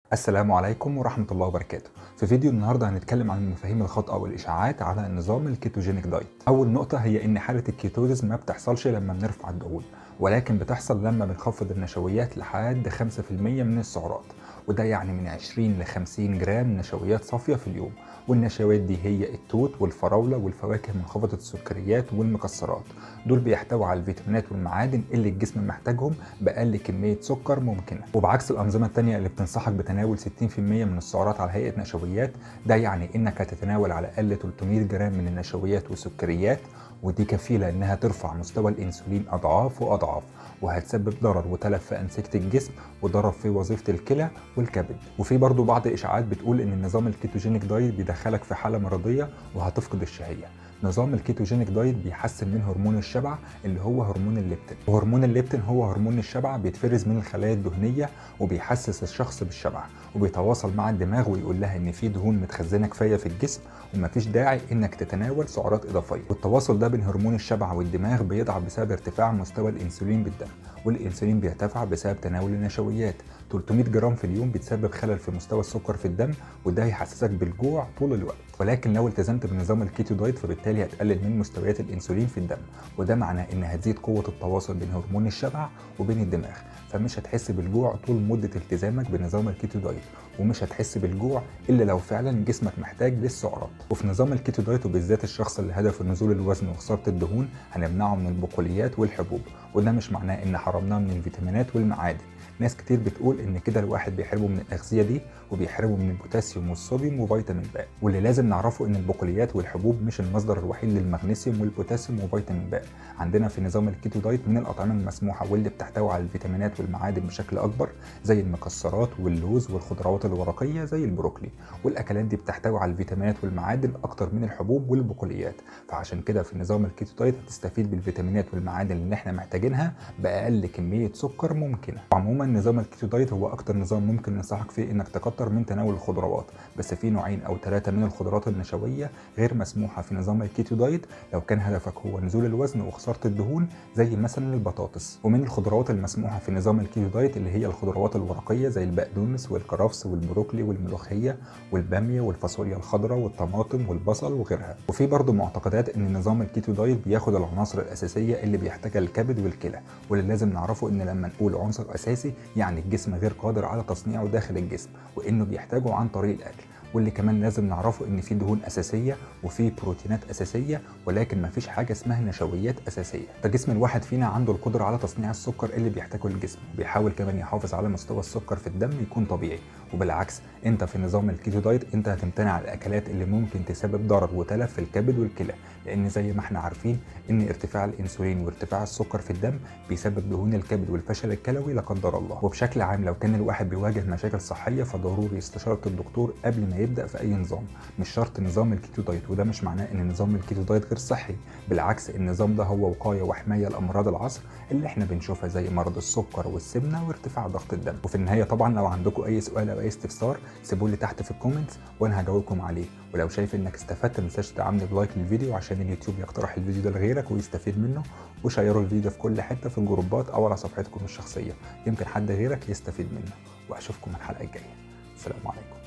السلام عليكم ورحمة الله وبركاته في فيديو النهاردة هنتكلم عن المفاهيم الخاطئة والإشاعات على النظام الكيتوجينيك دايت أول نقطة هي إن حالة الكيتوزيس ما بتحصلش لما بنرفع الدهون ولكن بتحصل لما بنخفض النشويات لحد 5% من السعرات وده يعني من 20 ل 50 جرام نشويات صافية في اليوم والنشويات دي هي التوت والفراولة والفواكه منخفضة السكريات والمكسرات دول بيحتووا على الفيتامينات والمعادن اللي الجسم محتاجهم بأقل كمية سكر ممكنة وبعكس الأنظمة التانية اللي بتنصحك بتناول 60% من السعرات على هيئة نشويات ده يعني إنك هتتناول على الأقل 300 جرام من النشويات والسكريات ودي كفيلة إنها ترفع مستوى الأنسولين أضعاف وأضعاف وهتسبب ضرر وتلف في أنسجة الجسم وضرر في وظيفة الكلى والكبد وفي برضو بعض إشاعات بتقول إن النظام الكيتوجينيك دايت بيدخلك في حالة مرضية وهتفقد الشهية نظام الكيتوجينيك دايت بيحسن من هرمون الشبع اللي هو هرمون الليبتين وهرمون الليبتين هو هرمون الشبع بيتفرز من الخلايا الدهنيه وبيحسس الشخص بالشبع وبيتواصل مع الدماغ ويقول لها ان في دهون متخزنه كفايه في الجسم ومفيش داعي انك تتناول سعرات اضافيه والتواصل ده بين هرمون الشبع والدماغ بيضعف بسبب ارتفاع مستوى الانسولين بالدم والانسولين بيرتفع بسبب تناول النشويات 300 جرام في اليوم بتسبب خلل في مستوى السكر في الدم وده هيحسسك بالجوع طول الوقت ولكن لو التزمت بنظام الكيتو دايت فبالتالي هتقلل من مستويات الانسولين في الدم وده معناه ان هتزيد قوه التواصل بين هرمون الشبع وبين الدماغ فمش هتحس بالجوع طول مده التزامك بنظام الكيتو دايت ومش هتحس بالجوع الا لو فعلا جسمك محتاج للسعرات وفي نظام الكيتو دايت وبالذات الشخص اللي هدفه نزول الوزن وخساره الدهون هنمنعه من البقوليات والحبوب وده مش معناه ان حرمناه من الفيتامينات والمعادن ناس كتير بتقول ان كده الواحد بيحرمه من الاغذيه دي وبيحرمه من البوتاسيوم والصوديوم وفيتامين ب واللي لازم نعرفه ان البقوليات والحبوب مش المصدر الوحيد للمغنيسيوم والبوتاسيوم وفيتامين ب عندنا في نظام الكيتو دايت من الاطعمه المسموحه واللي بتحتوي على الفيتامينات والمعادن بشكل اكبر زي المكسرات واللوز والخضروات الورقيه زي البروكلي والاكلات دي بتحتوي على الفيتامينات والمعادن اكتر من الحبوب والبقوليات فعشان كده في نظام الكيتو دايت هتستفيد بالفيتامينات والمعادن اللي احنا محتاجينها باقل كميه سكر ممكنه عموما نظام الكيتو دايت هو اكتر نظام ممكن ننصحك فيه انك تكتر من تناول الخضروات بس في نوعين او ثلاثه من الخضروات النشويه غير مسموحه في نظام الكيتو دايت لو كان هدفك هو نزول الوزن وخساره الدهون زي مثلا البطاطس ومن الخضروات المسموحه في نظام الكيتو دايت اللي هي الخضروات الورقيه زي البقدونس والكرفس والبروكلي والملوخيه والباميه والفاصوليا الخضراء والطماطم والبصل وغيرها وفي برضه معتقدات ان نظام الكيتو دايت بياخد العناصر الاساسيه اللي بيحتاجها الكبد والكلى واللي لازم نعرفه ان لما نقول عنصر اساسي يعني الجسم غير قادر على تصنيعه داخل الجسم وانه بيحتاجه عن طريق الاكل واللي كمان لازم نعرفه ان في دهون اساسيه وفي بروتينات اساسيه ولكن ما فيش حاجه اسمها نشويات اساسيه فجسم الواحد فينا عنده القدره على تصنيع السكر اللي بيحتاجه الجسم وبيحاول كمان يحافظ على مستوى السكر في الدم يكون طبيعي وبالعكس انت في نظام الكيتو دايت انت هتمتنع عن الاكلات اللي ممكن تسبب ضرر وتلف في الكبد والكلى لان زي ما احنا عارفين ان ارتفاع الانسولين وارتفاع السكر في الدم بيسبب دهون الكبد والفشل الكلوي لا قدر الله وبشكل عام لو كان الواحد بيواجه مشاكل صحيه فضروري استشاره الدكتور قبل ما يبدا في اي نظام مش شرط نظام الكيتو دايت وده مش معناه ان نظام الكيتو دايت غير صحي بالعكس النظام ده هو وقايه وحمايه لامراض العصر اللي احنا بنشوفها زي مرض السكر والسمنه وارتفاع ضغط الدم وفي النهايه طبعا لو عندكم اي سؤال او اي استفسار سيبوا لي تحت في الكومنتس وانا هجاوبكم عليه ولو شايف انك استفدت ما تنساش تدعمني بلايك للفيديو عشان اليوتيوب يقترح الفيديو ده لغيرك ويستفيد منه وشيروا الفيديو في كل حته في الجروبات او على صفحتكم الشخصيه يمكن حد غيرك يستفيد منه واشوفكم الحلقه الجايه السلام عليكم